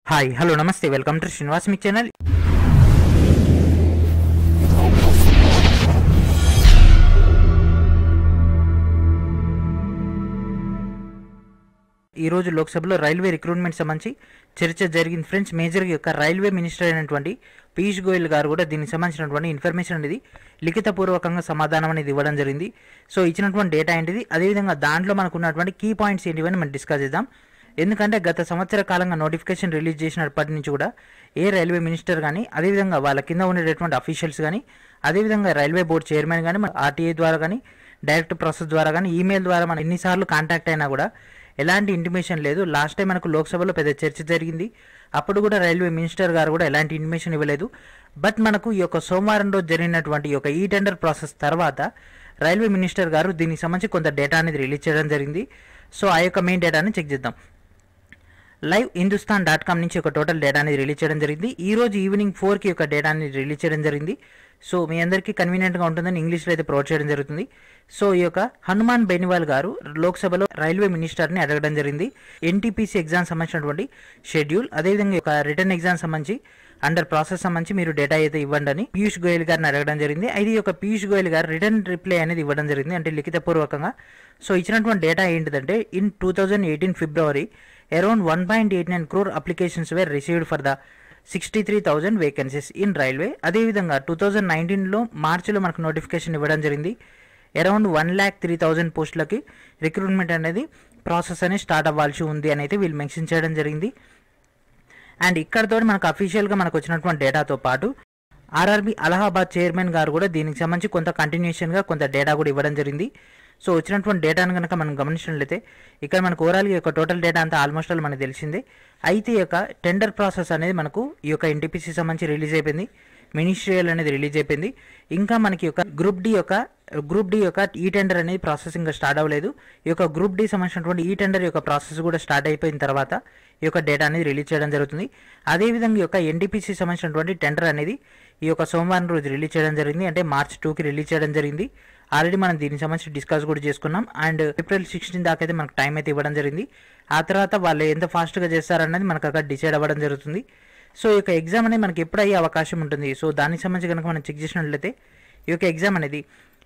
hi hello నమస్తే welcome to Srinivas మీ channel ఈ రోజు లోక్సభలో రైల్వే రిక్రూట్మెంట్ సంబంధించి చర్చ జరిగింది ఫ్రెండ్స్ మేజర్ యొక్క రైల్వే మినిస్టర్ అయినటువంటి పీయూష్ గోయల్ గారు కూడా దీనికి సంబంధించినటువంటి ఇన్ఫర్మేషన్ అనేది లిఖితపూర్వకంగా సమాధానం అనేది ఇవ్వడం జరిగింది సో ఇచ్చినటువంటి డేటా ఏంటిది అదేవిధంగా దాంట్లో మనకు ఉన్నటువంటి కీ పాయింట్స్ ఏంటివని మనం డిస్కస్ చేద్దాం ఎందుకంటే గత సంవత్సర కాలంగా నోటిఫికేషన్ రిలీజ్ చేసినప్పటి నుంచి కూడా ఏ రైల్వే మినిస్టర్ కానీ అదేవిధంగా వాళ్ళ కింద ఉండేటటువంటి అఫీషియల్స్ కానీ అదేవిధంగా రైల్వే బోర్డు చైర్మన్ కానీ ఆర్టీఏ ద్వారా కానీ డైరెక్ట్ ప్రాసెస్ ద్వారా కానీ ఈమెయిల్ ద్వారా మనం ఎన్నిసార్లు కాంటాక్ట్ అయినా కూడా ఎలాంటి ఇంటిమేషన్ లేదు లాస్ట్ టైం మనకు లోక్సభలో పెద్ద చర్చ జరిగింది అప్పుడు కూడా రైల్వే మినిస్టర్ గారు కూడా ఎలాంటి ఇంటిమేషన్ ఇవ్వలేదు బట్ మనకు ఈ యొక్క సోమవారం రోజు జరిగినటువంటి ఈ యొక్క ఈ టెండర్ ప్రాసెస్ తర్వాత రైల్వే మినిస్టర్ గారు దీనికి సంబంధించి కొంత డేటా అనేది రిలీజ్ చేయడం జరిగింది సో ఆ యొక్క మెయిన్ డేటాని చెక్ చేద్దాం లైవ్ హిందుస్థాన్ డాట్ కామ్ నుంచి ఒక టోటల్ డేటా అనేది రిలీజ్ చేయడం జరిగింది ఈ రోజు ఈవినింగ్ ఫోర్కి ఒక డేటా అనేది రిలీజ్ చేయడం జరిగింది సో మీ అందరికీ కన్వీనియంట్గా ఉంటుందని ఇంగ్లీష్లో అయితే ప్రొవైడ్ చేయడం జరుగుతుంది సో ఈ యొక్క హనుమాన్ బెనివాల్ గారు లోక్సభలో రైల్వే మినిస్టర్ని అడగడం జరిగింది ఎన్టీపీసీ ఎగ్జామ్ సంబంధించినటువంటి షెడ్యూల్ అదేవిధంగా ఈ యొక్క రిటర్న్ ఎగ్జామ్ సంబంధించి అండర్ ప్రాసెస్ సంబంధించి మీరు డేటా అయితే ఇవ్వండి అని పీయూష్ గోయల్ గారిని అడగడం జరిగింది అయితే ఈ యొక్క పీయూష్ గోయల్ గారు రిటర్న్ రిప్లై అనేది ఇవ్వడం జరిగింది అంటే లిఖితపూర్వకంగా సో ఇచ్చినటువంటి డేటా ఏంటిదంటే in two thousand eighteen February around one point eight nine crore applications were received for the sixty three thousand vacancies in railway అదేవిధంగా టూ థౌజండ్ నైన్టీన్లో మార్చిలో మనకు నోటిఫికేషన్ ఇవ్వడం జరిగింది around one lakh three thousand పోస్టులకి రిక్రూట్మెంట్ అనేది ప్రాసెస్ అనేది స్టార్ట్ అవ్వాల్సి ఉంది అని అయితే వీళ్ళు మెన్షన్ చేయడం జరిగింది అండ్ ఇక్కడతో మనకు అఫీషియల్గా మనకు వచ్చినటువంటి డేటాతో పాటు ఆర్ఆర్బి అలహాబాద్ చైర్మన్ గారు కూడా దీనికి సంబంధించి కొంత కంటిన్యూషన్గా కొంత డేటా కూడా ఇవ్వడం జరిగింది సో వచ్చినటువంటి డేటాను కనుక మనం గమనించినట్లయితే ఇక్కడ మనకు ఓవరాల్గా యొక్క టోటల్ డేటా అంతా ఆల్మోస్ట్ ఆల్ మనకు తెలిసిందే అయితే ఈ యొక్క టెండర్ ప్రాసెస్ అనేది మనకు ఈ యొక్క ఎన్టీపీసీ సంబంధించి రిలీజ్ అయిపోయింది మినిస్ట్రియల్ అనేది రిలీజ్ అయిపోయింది ఇంకా మనకి యొక్క గ్రూప్ డి యొక్క గ్రూప్ డి యొక్క ఈ టెండర్ అనేది ప్రాసెస్ ఇంకా స్టార్ట్ అవ్వలేదు ఈ యొక్క గ్రూప్ డి సంబంధించినటువంటి ఈ టెండర్ యొక్క ప్రాసెస్ కూడా స్టార్ట్ అయిపోయిన తర్వాత ఈ యొక్క డేటా అనేది రిలీజ్ చేయడం జరుగుతుంది అదేవిధంగా ఈ యొక్క ఎన్టీపీసీ సంబంధించినటువంటి టెండర్ అనేది ఈ యొక్క సోమవారం రోజు రిలీజ్ చేయడం జరిగింది అంటే మార్చ్ టూకి రిలీజ్ చేయడం జరిగింది ఆల్రెడీ మనం దీనికి సంబంధించి డిస్కస్ కూడా చేసుకున్నాం అండ్ ఏప్రిల్ సిక్స్టీన్ దాకా అయితే మనకు టైం అయితే ఇవ్వడం జరిగింది ఆ తర్వాత వాళ్ళు ఎంత ఫాస్ట్గా చేస్తారన్నది మనకు అక్కడ డిసైడ్ అవ్వడం జరుగుతుంది సో ఈ యొక్క ఎగ్జామ్ అనేది మనకి ఎప్పుడు అయ్యే అవకాశం ఉంటుంది సో దానికి సంబంధించి కనుక మనం చెక్ చేసినట్లయితే ఈ యొక్క ఎగ్జామ్ అనేది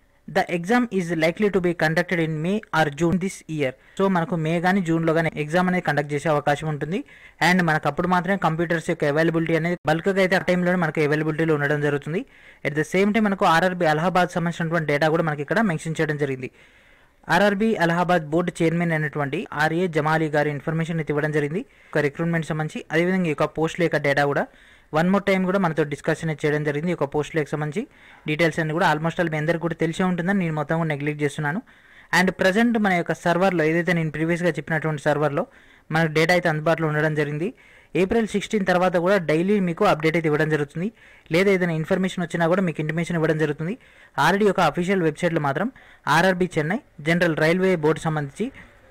the exam is likely to be conducted in May or June this year so మనకు మే కానీ జూన్లో కానీ ఎగ్జామ్ అనేది కండక్ట్ చేసే అవకాశం ఉంటుంది అండ్ మనకు అప్పుడు మాత్రమే కంప్యూటర్స్ యొక్క అవైలబిలిటీ అనేది బల్క్గా అయితే ఆ టైంలోనే మనకు అవైలబిలిటీలో ఉండడం జరుగుతుంది అట్ ద సేమ్ టైం మనకు ఆర్ఆర్బి అలహాబాద్ సంబంధించినటువంటి డేటా కూడా మనకి ఇక్కడ మెన్షన్ చేయడం జరిగింది ఆర్ఆర్బి అలహాబాద్ బోర్డు చైర్మన్ అయినటువంటి ఆర్ఏ జమాలి గారి ఇన్ఫర్మేషన్ అయితే ఇవ్వడం జరిగింది ఒక రిక్రూట్మెంట్ సంబంధించి అదేవిధంగా ఈ యొక్క పోస్టుల యొక్క డేటా కూడా వన్ మోర్ టైం కూడా మనతో డిస్కషన్ చేయడం జరిగింది ఒక పోస్టులకు సంబంధించి డీటెయిల్స్ అన్ని కూడా ఆల్మోస్ట్ ఆల్ మీ అందరికీ కూడా తెలిసే ఉంటుందని నేను మొత్తం కూడా నెగ్లెక్ట్ చేస్తున్నాను అండ్ ప్రజెంట్ మన యొక్క సర్వర్లో ఏదైతే నేను ప్రీవియస్గా చెప్పినటువంటి సర్వర్లో మనకు డేటా అయితే అందుబాటులో ఉండడం జరిగింది ఏప్రిల్ సిక్స్టీన్ తర్వాత కూడా డైలీ మీకు అప్డేట్ అయితే ఇవ్వడం జరుగుతుంది లేదా ఏదైనా ఇన్ఫర్మేషన్ వచ్చినా కూడా మీకు ఇంటిమేషన్ ఇవ్వడం జరుగుతుంది ఆల్రెడీ ఒక అఫీషియల్ వెబ్సైట్లో మాత్రం RRB Chennai general railway board సంబంధించి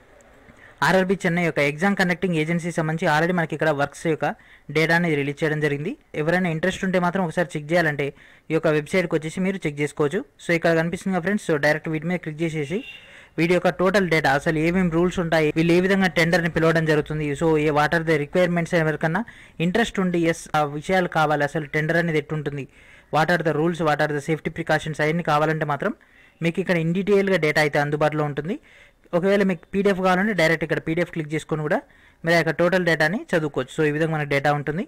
ఆర్ఆర్బీ చెన్నై యొక్క ఎగ్జామ్ కండక్టింగ్ ఏజెన్సీ సంబంధించి ఆల్రెడీ మనకి ఇక్కడ వర్క్స్ యొక్క డేటా అనేది రిలీజ్ చేయడం జరిగింది ఎవరైనా ఇంట్రెస్ట్ ఉంటే మాత్రం ఒకసారి చెక్ చేయాలంటే ఈ యొక్క వెబ్సైట్కి వచ్చేసి మీరు చెక్ చేసుకోవచ్చు సో ఇక్కడ కనిపిస్తుంది ఫ్రెండ్స్ సో డైరెక్ట్ వీటి మీద క్లిక్ చేసేసి వీడి యొక్క టోటల్ డేటా అసలు ఏమేమి రూల్స్ ఉంటాయి వీళ్ళు ఏ విధంగా టెండర్ని పిలవడం జరుగుతుంది so a what are the requirements ఎవరికన్నా ఇంట్రెస్ట్ ఉండి ఎస్ ఆ విషయాలు కావాలి అసలు టెండర్ అనేది ఎట్టుంటుంది what are the rules what are the safety precautions అవన్నీ కావాలంటే మాత్రం మీకు ఇక్కడ ఇన్ డీటెయిల్గా డేటా అయితే అందుబాటులో ఉంటుంది ఒకవేళ మీకు పీడిఎఫ్ కావాలంటే డైరెక్ట్ ఇక్కడ పీడిఎఫ్ క్లిక్ చేసుకొని కూడా మీరు ఆ యొక్క టోటల్ డేటాని చదువుకోవచ్చు సో ఈ విధంగా మనకు డేటా ఉంటుంది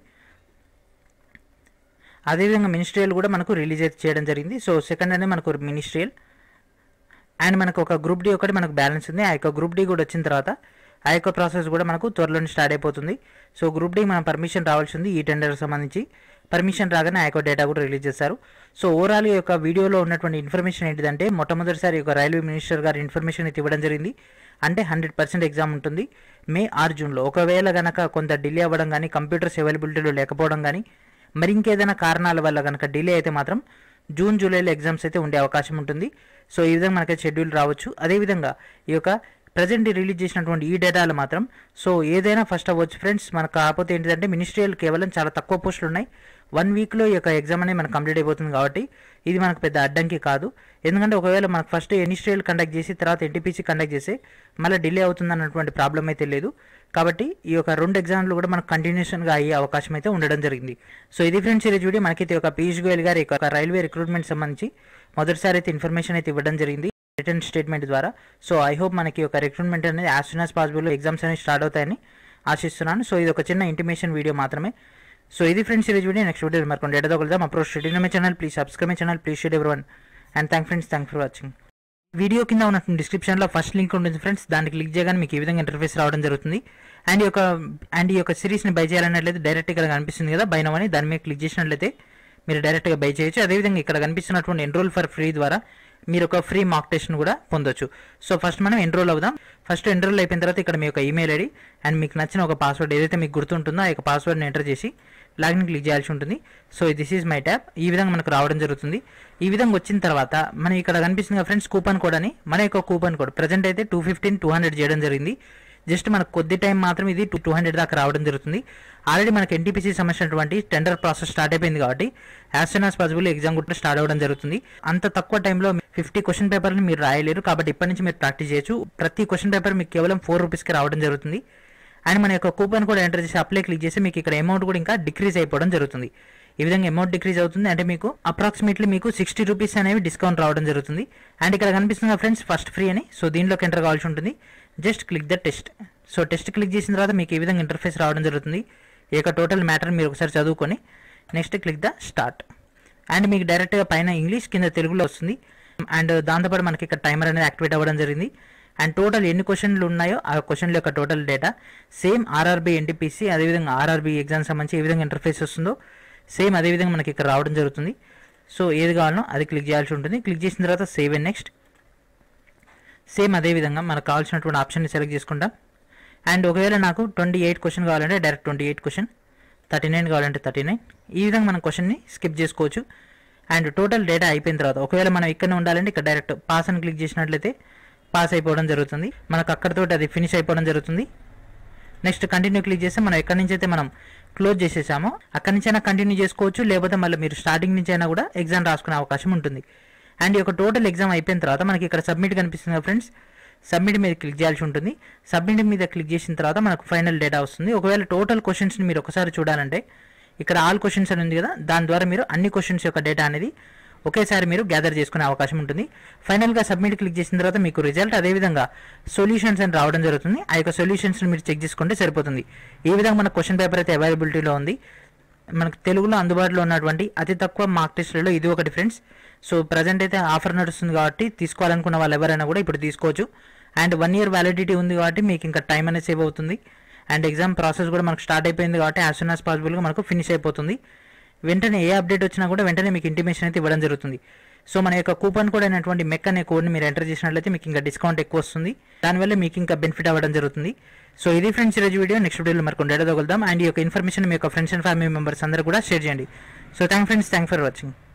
అదేవిధంగా మినిస్ట్రియల్ కూడా మనకు రిలీజ్ అయితే చేయడం జరిగింది సో సెకండ్ అనేది మనకు మినిస్ట్రియల్ అండ్ మనకు ఒక గ్రూప్ డి ఒకటి మనకు బ్యాలెన్స్ ఉంది ఆ యొక్క గ్రూప్ డి కూడా వచ్చిన తర్వాత ఆ యొక్క ప్రాసెస్ కూడా మనకు త్వరలోనే స్టార్ట్ అయిపోతుంది సో గ్రూప్ డి మన పర్మిషన్ రావాల్సి ఉంది ఈ టెండర్ సంబంధించి పర్మిషన్ రాగానే ఆ యొక్క డేటా కూడా రిలీజ్ చేస్తారు సో ఓవరాల్ ఈ యొక్క వీడియోలో ఉన్నటువంటి ఇన్ఫర్మేషన్ ఏంటిదంటే మొట్టమొదటిసారి ఒక రైల్వే మినిస్టర్ గారు ఇన్ఫర్మేషన్ అయితే ఇవ్వడం జరిగింది అంటే హండ్రెడ్ పర్సెంట్ ఎగ్జామ్ ఉంటుంది మే ఆరు జూన్లో ఒకవేళ కనుక కొంత డిలే అవ్వడం కానీ కంప్యూటర్స్ అవైలబిలిటీలో లేకపోవడం కానీ మరి ఇంకేదైనా కారణాల వల్ల కనుక డిలే అయితే మాత్రం జూన్ జూలైలో ఎగ్జామ్స్ అయితే ఉండే అవకాశం ఉంటుంది సో ఈ విధంగా మనకి షెడ్యూల్ రావచ్చు అదేవిధంగా ఈ యొక్క ప్రజెంట్ రిలీజ్ చేసినటువంటి ఈ డేటాలు మాత్రం సో ఏదైనా ఫస్ట్ అవ్వచ్చు ఫ్రెండ్స్ మనకు కాకపోతే ఏంటిదంటే మినిస్ట్రియల్ కేవలం చాలా తక్కువ పోస్టులు ఉన్నాయి వన్ వీక్లో ఈ యొక్క ఎగ్జామ్ అనేది మనకు కంప్లీట్ అయిపోతుంది కాబట్టి ఇది మనకు పెద్ద అడ్డంకి కాదు ఎందుకంటే ఒకవేళ మనకు ఫస్ట్ ఇనిస్ట్రియల్ కండక్ట్ చేసి తర్వాత ఎన్టీపీసీ కండక్ట్ చేసి మళ్ళీ డిలే అవుతుంది అన్నటువంటి ప్రాబ్లం అయితే లేదు కాబట్టి ఈ యొక్క రెండు ఎగ్జామ్లు కూడా మనకు కంటిన్యూషన్గా అయ్యే అవకాశం అయితే ఉండడం జరిగింది సో ఇది ఫ్రెండ్స్ ఈరోజు వీడియో మనకైతే ఒక పీయూష్ గోయల్ గారి యొక్క రైల్వే రిక్రూట్మెంట్ సంబంధించి మొదటిసారి అయితే ఇన్ఫర్మేషన్ అయితే ఇవ్వడం జరిగింది రిటర్న్ స్టేట్మెంట్ ద్వారా సో ఐ హోప్ మనకి ఒక రిక్రూట్మెంట్ అనేది as soon as possible exams అనేవి స్టార్ట్ అవుతాయని ఆశిస్తున్నాను సో ఇది ఒక చిన్న ఇంటిమేషన్ వీడియో మాత్రమే సో ఇది ఫ్రెండ్స్ ఈరోజు వీడియో నెక్స్ట్ వీడియో మరికొండ ఎడదో కలుద్దాం approach schedule my channel please subscribe my channel please share every one and thank friends thank for watching video కింద ఉన్న డిస్క్రిప్షన్లో ఫస్ట్ లింక్ ఉంటుంది ఫ్రెండ్స్ దాన్ని క్లిక్ చేయగానే మీకు ఈ విధంగా ఇంటర్ఫేస్ రావడం జరుగుతుంది అండ్ ఈ యొక్క అండ్ ఈ యొక్క సిరీస్ని బై చేయాలన్నట్లయితే డైరెక్ట్ ఇక్కడ కనిపిస్తుంది కదా బై నవ్ అని దాని మీద క్లిక్ చేసినట్లయితే మీరు డైరెక్ట్గా బై చేయొచ్చు అదేవిధంగా ఇక్కడ కనిపిస్తున్నటువంటి ఎన్రోల్ ఫర్ ఫ్రీ ద్వారా మీరు ఒక ఫ్రీ మాక్ టెస్ట్ను కూడా పొందొచ్చు సో ఫస్ట్ మనం ఎన్రోల్ అవుదాం ఫస్ట్ ఎన్రోల్ అయిపోయిన తర్వాత ఇక్కడ మీ యొక్క ఈమెయిల్ ఐడి అండ్ మీకు నచ్చిన ఒక పాస్వర్డ్ ఏదైతే మీకు గుర్తుంటుందో ఆ యొక్క పాస్వర్డ్ని ఎంటర్ చేసి లాగిన్ క్లిక్ చేయాల్సి ఉంటుంది so this is my tap ఈ విధంగా మనకు రావడం జరుగుతుంది ఈ విధంగా వచ్చిన తర్వాత మనం ఇక్కడ కనిపిస్తుంది ఫ్రెండ్స్ కూపన్ కోడ్ అని మన యొక్క కూపన్ కోడ్ ప్రజెంట్ అయితే టూ ఫిఫ్టీన్ టూ హండ్రెడ్ చేయడం జరిగింది జస్ట్ మనకు కొద్ది టైం మాత్రం ఇది టూ టూ హండ్రెడ్ దాకా రావడం జరుగుతుంది ఆల్రెడీ మనకి ఎన్టీపీసీ సంబంధించినటువంటి టెండర్ ప్రాసెస్ స్టార్ట్ అయిపోయింది కాబట్టి as soon as possible exam కూడా స్టార్ట్ అవ్వడం జరుగుతుంది అంత తక్కువ టైంలో ఫిఫ్టీ క్వశ్చన్ పేపర్ని మీరు రాయలేరు కాబట్టి ఇప్పటి నుంచి మీరు ప్రాక్టీస్ చేయొచ్చు ప్రతి క్వశ్చన్ పేపర్ మీకు కేవలం ఫోర్ రూపీస్కి రావడం జరుగుతుంది అండ్ మన యొక్క కూపన్ కూడా ఎంటర్ చేసి అప్లై క్లిక్ చేసి మీకు ఇక్కడ అమౌంట్ కూడా ఇంకా డిక్రీజ్ అయిపోవడం జరుగుతుంది ఈ విధంగా అమౌంట్ డిక్రీజ్ అవుతుంది అంటే మీకు అప్రాక్సిమేట్లీ మీకు సిక్స్టీ రూపీస్ అనేవి డిస్కౌంట్ రావడం జరుగుతుంది అండ్ ఇక్కడ కనిపిస్తుంది ఫ్రెండ్స్ ఫస్ట్ ఫ్రీ అని సో దీనిలోకి ఎంటర్ కావాల్సి ఉంటుంది just click the test so test click చేసిన తర్వాత మీకు ఈ విధంగా ఇంటర్ఫేస్ రావడం జరుగుతుంది ఈ యొక్క టోటల్ మ్యాటర్ మీరు ఒకసారి చదువుకొని next click the start and మీకు డైరెక్ట్గా పైన ఇంగ్లీష్ కింద తెలుగులో వస్తుంది అండ్ దాంతోపాటు మనకి ఇక్కడ టైమర్ అనేది యాక్టివేట్ అవ్వడం జరిగింది అండ్ టోటల్ ఎన్ని క్వశ్చన్లు ఉన్నాయో ఆ క్వశ్చన్ల యొక్క total data same RRB NTPC అదేవిధంగా ఆర్ఆర్బీ ఎగ్జామ్ సంబంధించి ఏ విధంగా ఇంటర్ఫేస్ వస్తుందో సేమ్ అదేవిధంగా మనకి ఇక్కడ రావడం జరుగుతుంది సో ఏది కావాలనో అది క్లిక్ చేయాల్సి ఉంటుంది క్లిక్ చేసిన తర్వాత సేవ్ అండ్ నెక్స్ట్ సేమ్ అదేవిధంగా మనకు కావాల్సినటువంటి ఆప్షన్ని సెలెక్ట్ చేసుకుంటాం అండ్ ఒకవేళ నాకు ట్వంటీ ఎయిట్ క్వశ్చన్ కావాలంటే direct twenty eight question thirty nine కావాలంటే థర్టీ నైన్ ఈ విధంగా మనం క్వశ్చన్ని స్కిప్ చేసుకోవచ్చు అండ్ టోటల్ డేటా అయిపోయిన తర్వాత ఒకవేళ మనం ఇక్కడనే ఉండాలంటే ఇక్కడ డైరెక్ట్ పాస్ అని క్లిక్ చేసినట్లయితే పాస్ అయిపోవడం జరుగుతుంది మనకు అక్కడితో అది ఫినిష్ అయిపోవడం జరుగుతుంది నెక్స్ట్ కంటిన్యూ క్లిక్ చేస్తే మనం ఎక్కడి నుంచి అయితే మనం క్లోజ్ చేసేసామో అక్కడి నుంచి అయినా కంటిన్యూ చేసుకోవచ్చు లేకపోతే మళ్ళీ మీరు స్టార్టింగ్ నుంచి అయినా కూడా ఎగ్జామ్ రాసుకునే అవకాశం ఉంటుంది అండ్ ఈ యొక్క టోటల్ ఎగ్జామ్ అయిపోయిన తర్వాత మనకి ఇక్కడ సబ్మిట్ కనిపిస్తుంది ఫ్రెండ్స్ సబ్మిట్ మీద క్లిక్ చేయాల్సి ఉంటుంది సబ్మిట్ మీద క్లిక్ చేసిన తర్వాత మనకు ఫైనల్ డేటా వస్తుంది ఒకవేళ టోటల్ క్వశ్చన్స్ని మీరు ఒకసారి చూడాలంటే ఇక్కడ ఆల్ క్వశ్చన్స్ అని ఉంది కదా దాని ద్వారా మీరు అన్ని క్వశ్చన్స్ యొక్క డేటా అనేది ఒకేసారి మీరు గ్యాదర్ చేసుకునే అవకాశం ఉంటుంది ఫైనల్గా సబ్మిట్ క్లిక్ చేసిన తర్వాత మీకు రిజల్ట్ అదేవిధంగా సొల్యూషన్స్ అని రావడం జరుగుతుంది ఆ యొక్క సొల్యూషన్స్ని మీరు చెక్ చేసుకుంటే సరిపోతుంది ఈ విధంగా మన క్వశ్చన్ పేపర్ అయితే అవైలబిలిటీలో ఉంది మనకు తెలుగులో అందుబాటులో ఉన్నటువంటి అతి తక్కువ మార్క్ టెస్ట్లలో ఇది ఒకటి ఫ్రెండ్స్ సో ప్రజెంట్ అయితే ఆఫర్ నడుస్తుంది కాబట్టి తీసుకోవాలనుకున్న వాళ్ళు ఎవరైనా కూడా ఇప్పుడు తీసుకోవచ్చు అండ్ వన్ ఇయర్ వ్యాలిడిటీ ఉంది కాబట్టి మీకు ఇంకా టైం అనేది సేవ్ అవుతుంది అండ్ ఎగ్జామ్ ప్రాసెస్ కూడా మనకు స్టార్ట్ అయిపోయింది కాబట్టి యాజ్ సూన్ యాజ్ పాసిబుల్గా మనకు ఫినిష్ అయిపోతుంది వెంటనే ఏ అప్డేట్ వచ్చినా కూడా వెంటనే మీకు ఇంటిమేషన్ అయితే ఇవ్వడం జరుగుతుంది సో మన యొక్క కూపన్ కోడ్ అయినటువంటి మెక్ అనే కోడ్ని మీరు ఎంటర్ చేసినట్లయితే మీకు ఇంకా డిస్కౌంట్ ఎక్కువ వస్తుంది దానివల్ల మీకు ఇంకా బెనిఫిట్ అవ్వడం జరుగుతుంది సో ఇది ఫ్రెండ్స్ ఈరోజు వీడియో నెక్స్ట్ వీడియోలో మరి కొన్ని తగులుదాం అండ్ ఈ యొక్క ఇన్ఫర్మేషన్ మీ యొక్క ఫ్రెండ్స్ అండ్ ఫ్యామిలీ మెంబర్స్ అందరూ కూడా షేర్ చేయండి so thank friends thank for watching